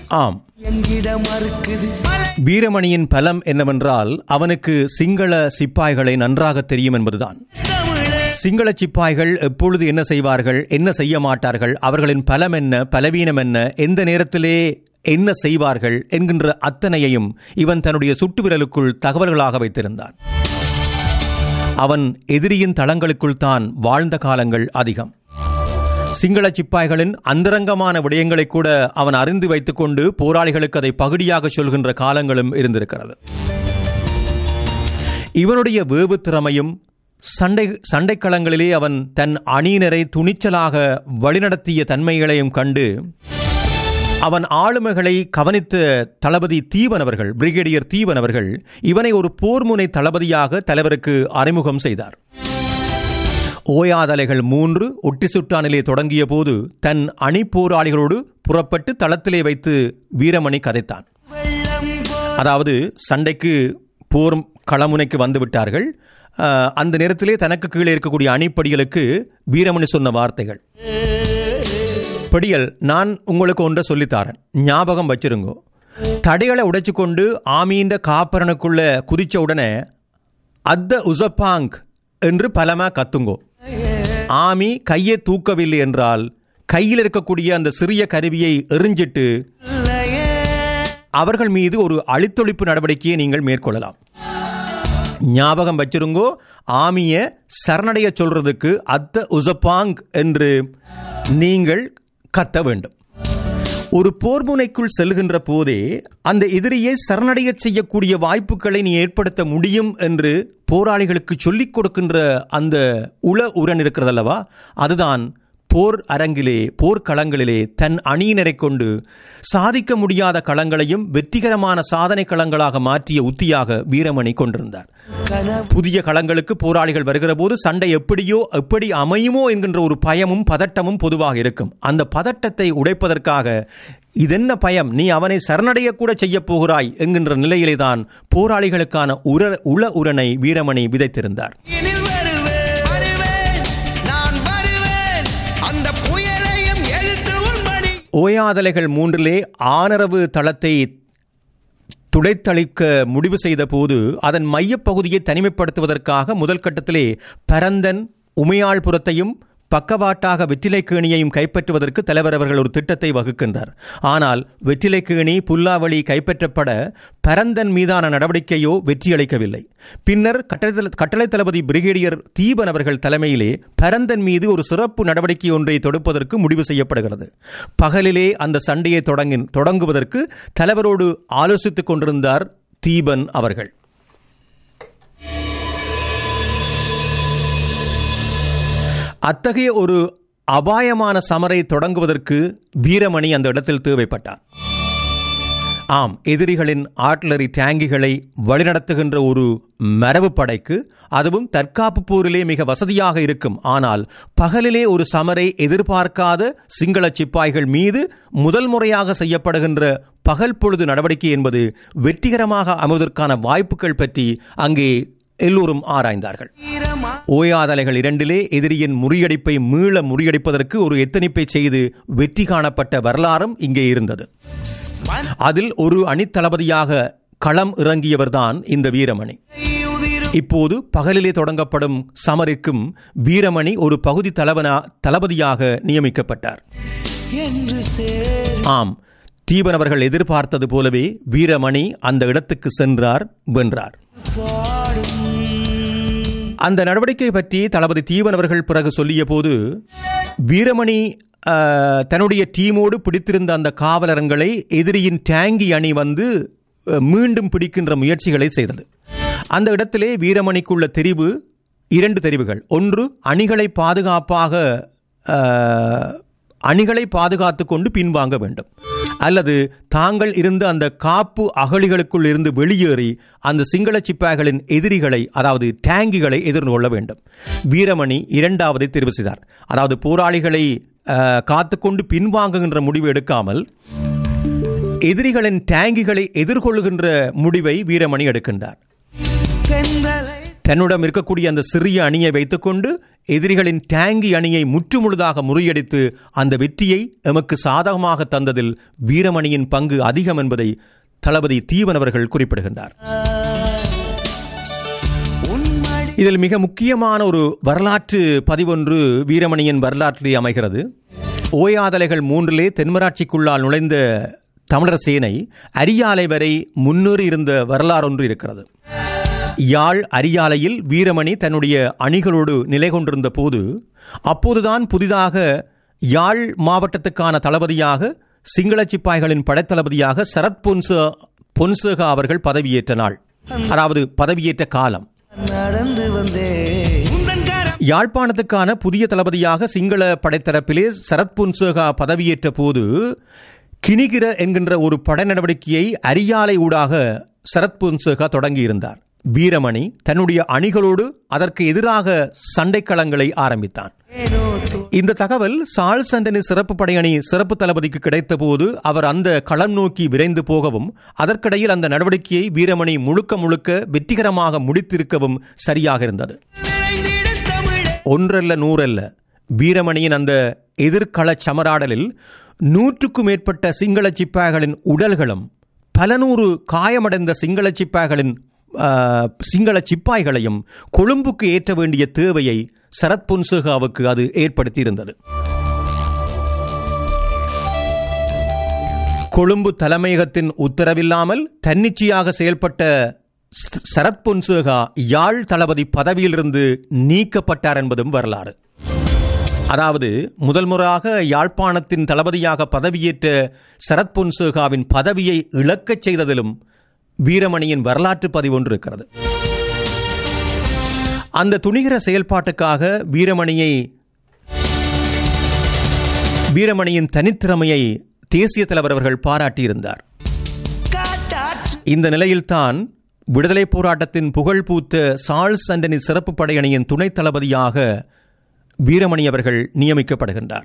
ஆம் எங்கிட மறுக்குது வீரமணியின் பலம் என்னவென்றால் அவனுக்கு சிங்கள சிப்பாய்களை நன்றாக தெரியும் என்பதுதான் சிங்கள சிப்பாய்கள் எப்பொழுது என்ன செய்வார்கள் என்ன செய்ய மாட்டார்கள் அவர்களின் பலம் என்ன பலவீனம் என்ன எந்த நேரத்திலே என்ன செய்வார்கள் என்கின்ற அத்தனையையும் இவன் தன்னுடைய சுட்டு விரலுக்குள் தகவல்களாக வைத்திருந்தான் அவன் எதிரியின் தளங்களுக்குள் தான் வாழ்ந்த காலங்கள் அதிகம் சிங்கள சிப்பாய்களின் அந்தரங்கமான விடயங்களை கூட அவன் அறிந்து வைத்துக்கொண்டு போராளிகளுக்கு அதை பகுதியாக சொல்கின்ற காலங்களும் இருந்திருக்கிறது இவனுடைய வேவு திறமையும் சண்டை சண்டைக்களங்களிலே அவன் தன் அணியினரை துணிச்சலாக வழிநடத்திய தன்மைகளையும் கண்டு அவன் ஆளுமைகளை கவனித்த தளபதி தீவன் அவர்கள் பிரிகேடியர் தீவன் அவர்கள் இவனை ஒரு போர்முனை தளபதியாக தலைவருக்கு அறிமுகம் செய்தார் ஓயாதலைகள் மூன்று ஒட்டி சுட்டானிலே தொடங்கிய போது தன் அணி போராளிகளோடு புறப்பட்டு தளத்திலே வைத்து வீரமணி கதைத்தான் அதாவது சண்டைக்கு போர் களமுனைக்கு வந்து விட்டார்கள் அஹ், அந்த நேரத்திலே தனக்கு கீழே இருக்கக்கூடிய அணிப்படிகளுக்கு வீரமணி சொன்ன வார்த்தைகள் படியல் நான் உங்களுக்கு ஒன்றை சொல்லித்தாரேன் ஞாபகம் வச்சிருங்கோ தடைகளை உடைச்சு கொண்டு ஆமீண்ட காப்பரனுக்குள்ள குதிச்ச உடனே அத்த உசப்பாங் என்று பலமா கத்துங்கோ ஆமி கையை தூக்கவில்லை என்றால் கையில் இருக்கக்கூடிய அந்த சிறிய கருவியை எறிஞ்சிட்டு அவர்கள் மீது ஒரு அழித்தொழிப்பு நடவடிக்கையை நீங்கள் மேற்கொள்ளலாம் ஞாபகம் வச்சிருங்கோ ஆமிய சரணடைய சொல்றதுக்கு அத்த உசப்பாங் என்று நீங்கள் கத்த வேண்டும் ஒரு போர்முனைக்குள் செல்கின்ற போதே அந்த எதிரியை சரணடையச் செய்யக்கூடிய வாய்ப்புகளை நீ ஏற்படுத்த முடியும் என்று போராளிகளுக்கு சொல்லிக் கொடுக்கின்ற அந்த உள உரன் இருக்கிறதல்லவா அதுதான் போர் அரங்கிலே போர்க்களங்களிலே தன் அணியினரை கொண்டு சாதிக்க முடியாத களங்களையும் வெற்றிகரமான சாதனை களங்களாக மாற்றிய உத்தியாக வீரமணி கொண்டிருந்தார் புதிய களங்களுக்கு போராளிகள் வருகிற போது சண்டை எப்படியோ எப்படி அமையுமோ என்கின்ற ஒரு பயமும் பதட்டமும் பொதுவாக இருக்கும் அந்த பதட்டத்தை உடைப்பதற்காக இதென்ன பயம் நீ அவனை சரணடைய கூட செய்ய போகிறாய் என்கின்ற நிலையிலே தான் போராளிகளுக்கான உர உள உரனை வீரமணி விதைத்திருந்தார் எனில் வருவேன் வருவேன் நான் வருவேன் அந்த புயலையும் எழுத்து உள்மணி ஓயாதலைகள் மூன்றிலே ஆனரவு தளத்தை துடைத்தளிக்க முடிவு செய்த போது அதன் மையப்பகுதியை தனிமைப்படுத்துவதற்காக முதல் கட்டத்திலே பரந்தன் உமையாள்புரத்தையும் பக்கவாட்டாக வெற்றிலைக்கேணியையும் கைப்பற்றுவதற்கு தலைவர் அவர்கள் ஒரு திட்டத்தை வகுக்கின்றார் ஆனால் வெற்றிலைக்கேணி புல்லாவளி கைப்பற்றப்பட பரந்தன் மீதான நடவடிக்கையோ வெற்றியளிக்கவில்லை பின்னர் கட்டளை கட்டளை தளபதி பிரிகேடியர் தீபன் அவர்கள் தலைமையிலே பரந்தன் மீது ஒரு சிறப்பு நடவடிக்கை ஒன்றை தொடுப்பதற்கு முடிவு செய்யப்படுகிறது பகலிலே அந்த சண்டையை தொடங்கி தொடங்குவதற்கு தலைவரோடு ஆலோசித்துக் கொண்டிருந்தார் தீபன் அவர்கள் அத்தகைய ஒரு அபாயமான சமரை தொடங்குவதற்கு வீரமணி அந்த இடத்தில் தேவைப்பட்டார் ஆம் எதிரிகளின் ஆர்ட்லரி டேங்கிகளை வழிநடத்துகின்ற ஒரு மரபு படைக்கு அதுவும் தற்காப்பு போரிலே மிக வசதியாக இருக்கும் ஆனால் பகலிலே ஒரு சமரை எதிர்பார்க்காத சிங்கள சிப்பாய்கள் மீது முதல் முறையாக செய்யப்படுகின்ற பகல் பொழுது நடவடிக்கை என்பது வெற்றிகரமாக அமைவதற்கான வாய்ப்புகள் பற்றி அங்கே எல்லோரும் ஆராய்ந்தார்கள் ஈரமா ஓயாதலைகள் இரண்டிலே எதிரியின் முறியடிப்பை மீள முறியடிப்பதற்கு ஒரு எத்தனிப்பை செய்து வெற்றி காணப்பட்ட வரலாறும் இங்கே இருந்தது அதில் ஒரு அணித்தளபதியாக களம் இறங்கியவர்தான் இந்த வீரமணி உதிரும் இப்போது பகலிலே தொடங்கப்படும் சமரிற்கும் வீரமணி ஒரு பகுதி தளபனா தளபதியாக நியமிக்கப்பட்டார் என்று சேர் ஆம் தீபன் அவர்கள் எதிர்பார்த்தது போலவே வீரமணி அந்த இடத்துக்கு சென்றார் வென்றார் பாடும் அந்த நடவடிக்கை பற்றி தளபதி தீவன் அவர்கள் பிறகு சொல்லிய போது வீரமணி அஹ், தன்னுடைய டீமோடு பிடித்திருந்த அந்த காவலரங்களை எதிரியின் டேங்கி அணி வந்து அஹ், மீண்டும் பிடிக்கின்ற முயற்சிகளை செய்தது அந்த இடத்திலே வீரமணிக்குள்ள தெரிவு இரண்டு தெரிவுகள் ஒன்று அணிகளை பாதுகாப்பாக அஹ், அணிகளை பாதுகாத்து கொண்டு பின்வாங்க வேண்டும் அல்லது தாங்கள் இருந்த அந்த காப்பு அகழிகளுக்குள் இருந்து வெளியேறி அந்த சிங்கள சிப்பாய்களின் எதிரிகளை அதாவது டேங்கிகளை எதிர்கொள்ள வேண்டும் வீரமணி இரண்டாவதை தெரிவு செய்தார் அதாவது போராளிகளை அஹ், காத்துக்கொண்டு பின்வாங்குகின்ற முடிவு எடுக்காமல் எதிரிகளின் டேங்கிகளை எதிர்கொள்ளுகின்ற முடிவை வீரமணி எடுக்கின்றார் தென்றலை தன்னிடம் இருக்கக்கூடிய அந்த சிறிய அணியை வைத்துக்கொண்டு எதிரிகளின் டேங்கி அணியை முற்றுமுழுதாக முறியடித்து அந்த வெற்றியை எமக்கு சாதகமாக தந்ததில் வீரமணியின் பங்கு அதிகம் என்பதை தளபதி தீவன் அவர்கள் குறிப்பிடுகின்றார் உன்மடி இதில் மிக முக்கியமான ஒரு வரலாற்று பதிவொன்று வீரமணியின் வரலாற்றிலே அமைகிறது ஓயாதலைகள் மூன்றிலே தென்மராட்சிக்குள்ளால் நுழைந்த தமிழர் சேனை அரியாலை வரை முன்னேறி இருந்த வரலாறு ஒன்று இருக்கிறது யாழ் அரியாலையில் வீரமணி தன்னுடைய அணிகளோடு நிலை கொண்டிருந்த போது அப்போதுதான் புதிதாக யாழ் மாவட்டத்துக்கான தளபதியாக சிங்கள சிப்பாய்களின் படைத்தளபதியாக சரத் பொன்ச பொன்சேகா அவர்கள் பதவியேற்ற நாள் அதாவது பதவியேற்ற காலம் நடந்து வந்தே உந்தன் கரம் யாழ்ப்பாணத்துக்கான புதிய தளபதியாக சிங்கள படைத்தரப்பிலே சரத் பொன்சேகா பதவியேற்ற போது கிணிகிர என்கின்ற ஒரு படை நடவடிக்கையை அரியாலை ஊடாக சரத் பொன்சேகா தொடங்கியிருந்தார் வீரமணி தன்னுடைய அணிகளோடு அதற்கு எதிராக சண்டைக்களங்களை ஆரம்பித்தான் ஏனோ தோ- இந்த தகவல் சால் சண்டனி சிறப்பு படையணி சிறப்பு தளபதிக்கு கிடைத்தபோது அவர் அந்த களம் நோக்கி விரைந்து போகவும் அதற்கிடையில் அந்த நடவடிக்கையை வீரமணி முழுக்க முழுக்க வெற்றிகரமாக முடித்திருக்கவும் சரியாக இருந்தது நிறைந்திடு தமிழே ஒன்றல்ல நூறல்ல வீரமணியின் அந்த எதிர்கள சமராடலில் நூற்றுக்கும் மேற்பட்ட சிங்கள சிப்பாய்களின் உடல்களும் பல நூறு காயமடைந்த சிங்கள சிப்பாய்களின் ஆ, சிங்கள சிப்பாய்களையும் கொழும்புக்கு ஏற்ற வேண்டிய தேவையை சரத் பொன்சேகாவுக்கு அது ஏற்படுத்தியிருந்தது கொழும்பு தலைமையகத்தின் உத்தரவில்லாமல் தன்னிச்சையாக செயல்பட்ட ஸ்- சரத் பொன்சேகா யாழ் தளபதி பதவியிலிருந்து நீக்கப்பட்டார் என்பதும் வரலாறு அதாவது முதல் முறையாக யாழ்ப்பாணத்தின் தளபதியாக பதவியேற்ற சரத் பொன்சேகாவின் பதவியை இழக்கச் செய்ததிலும் வீரமணியின் வரலாற்று பதிவு ஒன்று இருக்கிறது அந்த துணிகர செயல்பாட்டுக்காக வீரமணியை வீரமணியின் தனித்திறமையை தேசிய தலைவர் அவர்கள் பாராட்டியிருந்தார் காட்டாற்று இந்த நிலையில்தான் விடுதலை போராட்டத்தின் புகழ் பூத்த சார்ல்ஸ் அண்டனி சிறப்பு படையணியின் துணைத் தளபதியாக வீரமணி அவர்கள் நியமிக்கப்படுகின்றார்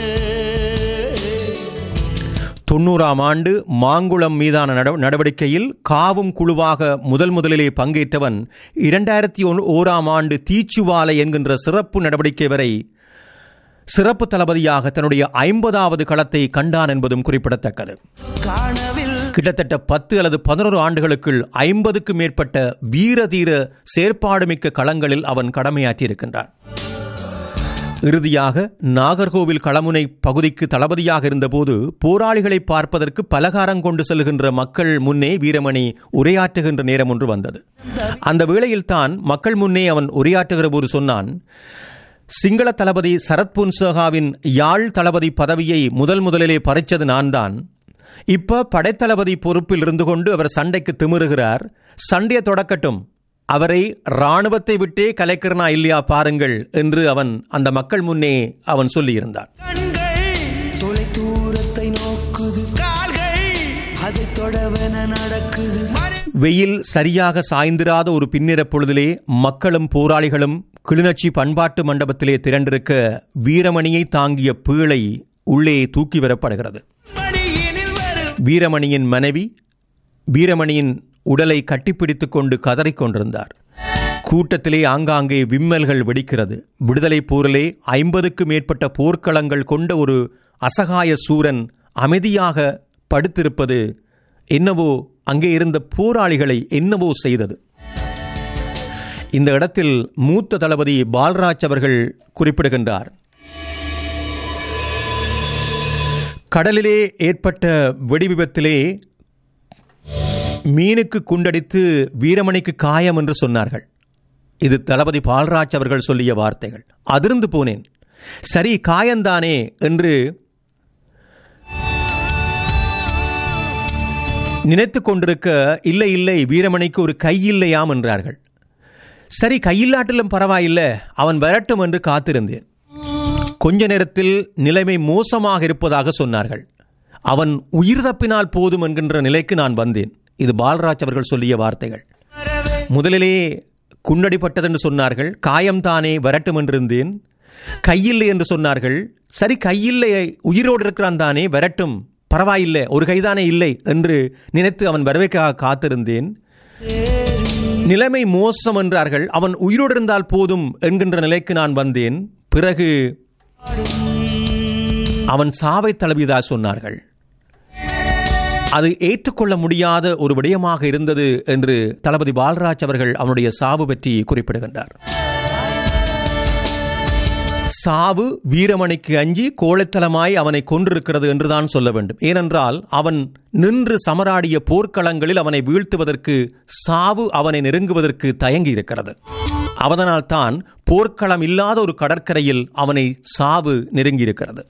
தொண்ணூறாம் ஆண்டு மாங்குளம் மீதான நட- நடவடிக்கையில் காவும் குழுவாக முதல் முதலிலே பங்கேற்றவன் இரண்டாயிரத்தி ஒன் ஓராம் ஆண்டு தீச்சுவாலை என்கின்ற சிறப்பு நடவடிக்கை வரை சிறப்பு தளபதியாக தன்னுடைய ஐம்பதாவது களத்தை கண்டான் என்பதும் குறிப்பிடத்தக்கது காணவில் கிட்டத்தட்ட பத்து அல்லது பதினோரு ஆண்டுகளுக்குள் ஐம்பதுக்கு மேற்பட்ட வீரதீர செயற்பாடுமிக்க களங்களில் அவன் கடமையாற்றியிருக்கின்றான் இறுதியாக நாகர்கோவில் களமுனை பகுதிக்கு தளபதியாக இருந்தபோது போராளிகளை பார்ப்பதற்கு பலகாரம் கொண்டு செல்கின்ற மக்கள் முன்னே வீரமணி உரையாற்றுகின்ற நேரம் ஒன்று வந்தது அந்த வேளையில்தான் மக்கள் முன்னே அவன் உரையாற்றுகிற போது சொன்னான் சிங்கள தளபதி சரத் புன்சேகாவின் யாழ் தளபதி பதவியை முதல் முதலிலே பறிச்சது நான்தான் இப்ப படைத்தளபதி பொறுப்பில் இருந்து கொண்டு அவர் சண்டைக்கு திமிருகிறார் சண்டையை தொடக்கட்டும் அவரை இராணுவத்தை விட்டே கலைக்கிறனா இல்லையா பாருங்கள் என்று அவன் அந்த மக்கள் முன்னே அவன் சொல்லியிருந்தான் கண்கள் தொலை தூரத்தை நோக்குது கால்கள் அதை தொடவென நடக்குது மறு வெயில் சரியாக சாய்ந்திராத ஒரு பின்னிற பொழுதிலே மக்களும் போராளிகளும் கிளிநொச்சி பண்பாட்டு மண்டபத்திலே திரண்டிருக்க வீரமணியை தாங்கிய பீழை உள்ளே தூக்கி வரப்படுகிறது மடியினில் வரும் வீரமணியின் மனைவி வீரமணியின் உடலை கட்டிப்பிடித்துக் கொண்டு கதறிக் கொண்டிருந்தார் கூட்டத்திலே ஆங்காங்கே விம்மல்கள் வெடிக்கிறது விடுதலை போரிலே ஐம்பதுக்கு மேற்பட்ட போர்க்களங்கள் கொண்ட ஒரு அசகாய சூரன் அமைதியாக படுத்திருப்பது என்னவோ அங்கே இருந்த போராளிகளை என்னவோ செய்தது இந்த இடத்தில் மூத்த தளபதி பால்ராஜ் அவர்கள் குறிப்பிடுகின்றார் கடலிலே ஏற்பட்ட வெடி விபத்திலே மீனுக்கு குண்டடித்து வீரமணிக்கு காயம் என்று சொன்னார்கள் இது தளபதி பால்ராஜ் அவர்கள் சொல்லிய வார்த்தைகள் அதிர்ந்து போனேன் சரி காயந்தானே என்று நினைத்து கொண்டிருக்க இல்லை இல்லை வீரமணிக்கு ஒரு கை இல்லையாம் என்றார்கள் சரி கையில்லாட்டிலும் பரவாயில்லை அவன் வரட்டும் என்று காத்திருந்தேன் கொஞ்ச நேரத்தில் நிலைமை மோசமாக இருப்பதாக சொன்னார்கள் அவன் உயிர் தப்பினால் போதும் என்கின்ற நிலைக்கு நான் வந்தேன் இது பால்ராஜ் அவர்கள் சொல்லிய வார்த்தைகள் வரவே முதலிலே குண்டடிப்பட்டது என்று சொன்னார்கள் காயம்தானே வரட்டும் என்றிருந்தேன் கையில்லை என்று சொன்னார்கள் சரி கையில்லை உயிரோடு இருக்கிறான் தானே வரட்டும் பரவாயில்லை ஒரு கைதானே இல்லை என்று நினைத்து அவன் வரவைக்காக காத்திருந்தேன் நிலைமை மோசம் என்றார்கள் அவன் உயிரோடு இருந்தால் போதும் என்கின்ற நிலைக்கு நான் வந்தேன் பிறகு அவன் சாவை தழுவியதா சொன்னார்கள் அது ஏற்றுக்கொள்ள முடியாத ஒரு விடயமாக இருந்தது என்று தளபதி பால்ராஜ் அவர்கள் அவனுடைய சாவு பற்றி குறிப்பிடுகின்றார் சாவு வீரமணிக்கு அஞ்சி கோழைத்தலமாய் அவனை கொன்றிருக்கிறது என்றுதான் சொல்ல வேண்டும் ஏனென்றால் அவன் நின்று சமராடிய போர்க்களங்களில் அவனை வீழ்த்துவதற்கு சாவு அவனை நெருங்குவதற்கு தயங்கி இருக்கிறது அவதனால்தான் போர்க்களம் இல்லாத ஒரு கடற்கரையில் அவனை சாவு நெருங்கியிருக்கிறது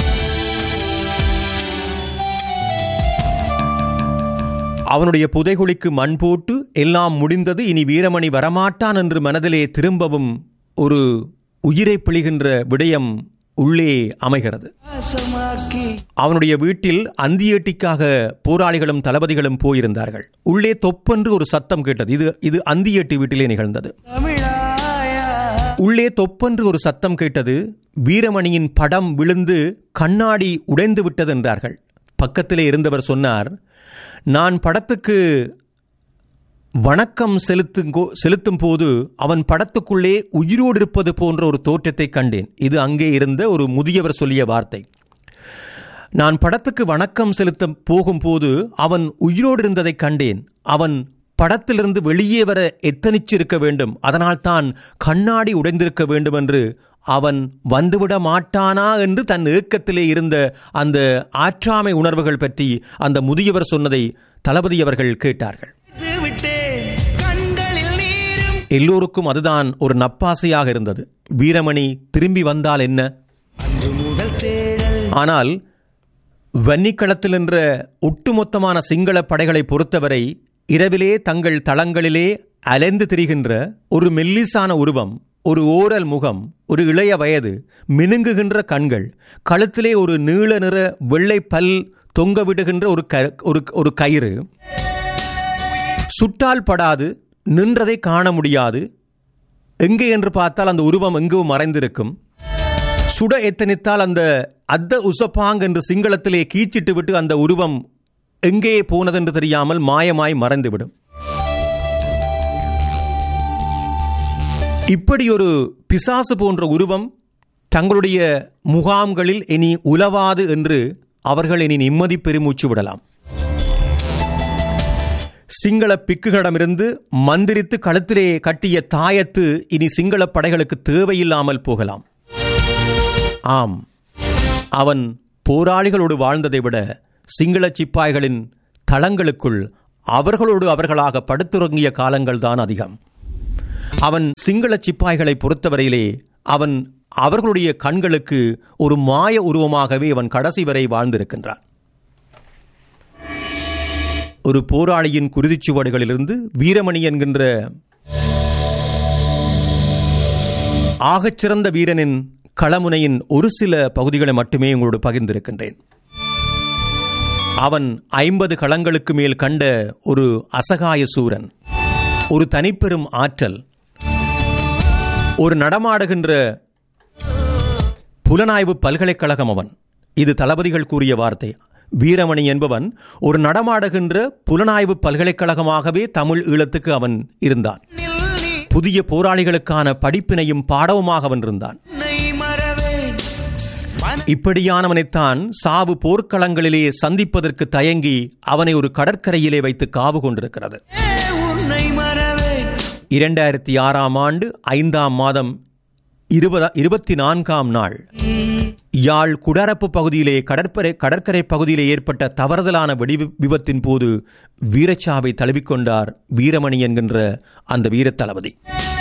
அவனுடைய புதைகுழிக்கு மண் போட்டு எல்லாம் முடிந்தது இனி வீரமணி வரமாட்டான் என்று மனதிலே திரும்பவும் ஒரு உயிரை பிழிகின்ற விடயம் உள்ளே அமைகிறது வாசமாக்கி அவனுடைய வீட்டில் அந்தியேட்டிக்காக போராளிகளும் தளபதிகளும் போயிருந்தார்கள் உள்ளே தொப்பென்று ஒரு சத்தம் கேட்டது இது இது அந்தியேட்டி வீட்டிலே நிகழ்ந்தது தமிழாயா உள்ளே தொப்பென்று ஒரு சத்தம் கேட்டது வீரமணியின் படம் விழுந்து கண்ணாடி உடைந்து விட்டது என்றார்கள் பக்கத்திலே இருந்தவர் சொன்னார் நான் படத்துக்கு வணக்கம் செலுத்தும் செலுத்தும் போது அவன் படத்துக்குள்ளே உயிரோடு இருப்பது போன்ற ஒரு தோற்றத்தை கண்டேன் இது அங்கே இருந்த ஒரு முதியவர் சொல்லிய வார்த்தை நான் படத்துக்கு வணக்கம் செலுத்த போகும்போது அவன் உயிரோடு இருந்ததை கண்டேன் அவன் படத்திலிருந்து வெளியே வர எத்தனிச்சிருக்க வேண்டும் அதனால் தான் கண்ணாடி உடைந்திருக்க வேண்டும் என்று அவன் வந்துவிட மாட்டானா என்று தன் ஏக்கத்திலே இருந்த அந்த ஆற்றாமை உணர்வுகள் பற்றி அந்த முதியவர் சொன்னதை தளபதி அவர்கள் கேட்டார்கள் விட்டு விட்டேன் கண்களில் நீரும் எல்லோருக்கும் அதுதான் ஒரு நப்பாசையாக இருந்தது வீரமணி திரும்பி வந்தால் என்ன அன்று முதல் தேடல் ஆனால் வன்னிக்களத்தில் என்ற ஒட்டுமொத்தமான சிங்கள படைகளை பொறுத்தவரை இரவிலே தங்கள் தளங்களிலே அலைந்து திரிகின்ற ஒரு மெல்லிசான உருவம் ஒரு ஓரல் முகம் ஒரு இளைய வயது மினுங்குகின்ற கண்கள் கழுத்திலே ஒரு நீள நிற வெள்ளை பல் தொங்க விடுகின்ற ஒரு க ஒரு ஒரு கயிறு சுட்டால் படாது நின்றதை காண முடியாது எங்கே என்று பார்த்தால் அந்த உருவம் எங்கும் மறைந்திருக்கும் சுட எத்தனித்தால் அந்த அத்த உசப்பாங் என்று சிங்களத்திலே கீச்சிட்டு விட்டு அந்த உருவம் எங்கே போனதென்று தெரியாமல் மாயமாய் மறைந்துவிடும் இப்படி ஒரு பிசாசு போன்ற உருவம் தங்களுடைய முகாம்களில் இனி உலவாது என்று அவர்கள் இனி நிம்மதி பெருமூச்சு விடலாம் சிங்கள பிக்குகளிடமிருந்து மந்திரித்து கழுத்திலே கட்டிய தாயத்து இனி சிங்கள படைகளுக்கு தேவையில்லாமல் போகலாம் ஆம் அவன் போராளிகளோடு வாழ்ந்ததை விட சிங்கள சிப்பாய்களின் தளங்களுக்குள் அவர்களோடு அவர்களாக படுத்துறங்கிய காலங்கள்தான் அதிகம் அவன் சிங்கள சிப்பாய்களை பொறுத்தவரையிலே அவன் அவர்களுடைய கண்களுக்கு ஒரு மாய உருவமாகவே அவன் கடைசி வரை வாழ்ந்திருக்கின்றான் ஒரு போராளியின் குருதிச்சுவடுகளிலிருந்து வீரமணி என்கின்ற ஆகச்சிறந்த வீரனின் களமுனையின் ஒரு சில பகுதிகளை மட்டுமே உங்களோடு பகிர்ந்திருக்கின்றேன் அவன் ஐம்பது களங்களுக்கு மேல் கண்ட ஒரு அசகாய சூரன் ஒரு தனிப்பெரும் ஆற்றல் ஒரு நடமாடுகின்ற புலனாய்வு பல்கலைக்கழகம் அவன் இது தளபதிகள் கூறிய வார்த்தை வீரமணி என்பவன் ஒரு நடமாடுகின்ற புலனாய்வு பல்கலைக்கழகமாகவே தமிழ் ஈழத்துக்கு அவன் இருந்தான் நீ புதிய போராளிகளுக்கான படிப்பினையும் பாடவுமாக அவன் இருந்தான் உன்னை மறவேன் மன் இப்படியானவனைத்தான் சாவு போர்க்களங்களிலே சந்திப்பதற்கு தயங்கி அவனை ஒரு கடற்கரையிலே வைத்து காவு கொண்டிருக்கிறது உன்னை மறவேன் இரண்டாயிரத்தி ஆறாம் ஆண்டு ஐந்தாம் மாதம் இருபதா இருபத்தி நான்காம் நாள் யாழ் குடரப்பு பகுதியிலே கடற்பரை கடற்கரை பகுதியிலே ஏற்பட்ட தவறுதலான வெடி விபத்தின் போது வீரச்சாவை தழுவிக்கொண்டார் வீரமணி என்கின்ற அந்த வீரத் தளபதி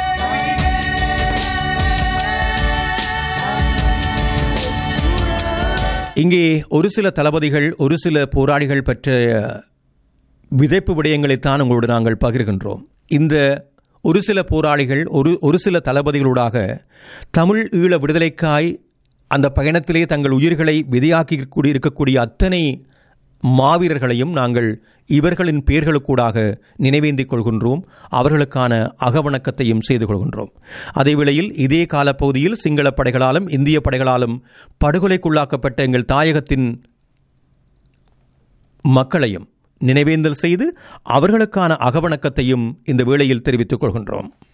இங்கே ஒரு சில தளபதிகள் ஒரு சில போராளிகள் பற்றிய விதைப்பு விடயங்களைத்தான் உங்களோடு நாங்கள் பகிர்கின்றோம் இந்த ஒரு சில போராளிகள் ஒரு ஒரு சில தளபதிகளூடாக தமிழ் ஈழ விடுதலைக்காய் அந்த பயணத்திலே தங்கள் உயிர்களை விதையாக்கி கூடி இருக்கக்கூடிய அத்தனை மாவீரர்களையும் நாங்கள் இவர்களின் பெயர்களுக்கூடாக நினைவேந்திக் கொள்கின்றோம் அவர்களுக்கான அகவணக்கத்தையும் செய்து கொள்கின்றோம் அதேவேளையில் இதே காலப்பகுதியில் சிங்கள படைகளாலும் இந்திய படைகளாலும் படுகொலைக்குள்ளாக்கப்பட்ட எங்கள் தாயகத்தின் மக்களையும் நினைவேந்தல் செய்து அவர்களுக்கான அகவணக்கத்தையும் இந்த வேளையில் தெரிவித்துக் கொள்கின்றோம்